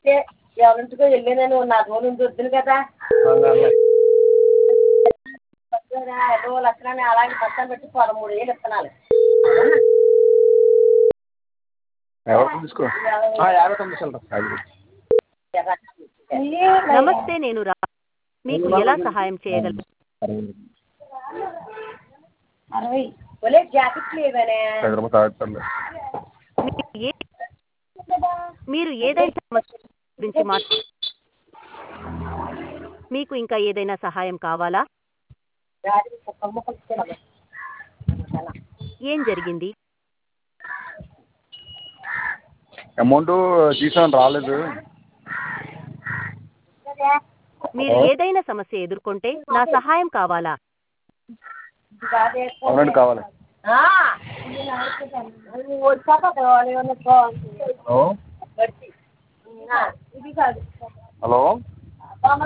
అంటే ఎవరింటికో వెళ్ళానని నాలుగు రోజులు ఉండి వద్దును కదా ఏదో లక్షణాన్ని అలాగే పక్కన పెట్టి పదమూడు వేలు ఇస్తున్నాను ఎవరు తీసుకో యాభై తొమ్మిది చిల్లర నమస్తే నేను రా మీకు ఎలా సహాయం చేయగలను అరవై ఒలే జాకెట్ లేవనే దగ్గర తాగుతాను మీరు ఏ- మీరు ఏదైనా సమస్య గురించి మాట్లా మీకు ఇంకా ఏదైనా సహాయం కావాలా ముక్కలు ముక్కలు ఇచ్చాను. ఏం జరిగింది అమౌంట్ తీసాను రాలేదు మీరు ఏదైనా సమస్య ఎదుర్కొంటే నా సహాయం కావాలా అవునండి కావాలి ఆ, నువ్వు వచ్చాక కావాలి ఏమన్నా కావాలి. హలో గట్టి. ఆ, ఇది కాదు హలో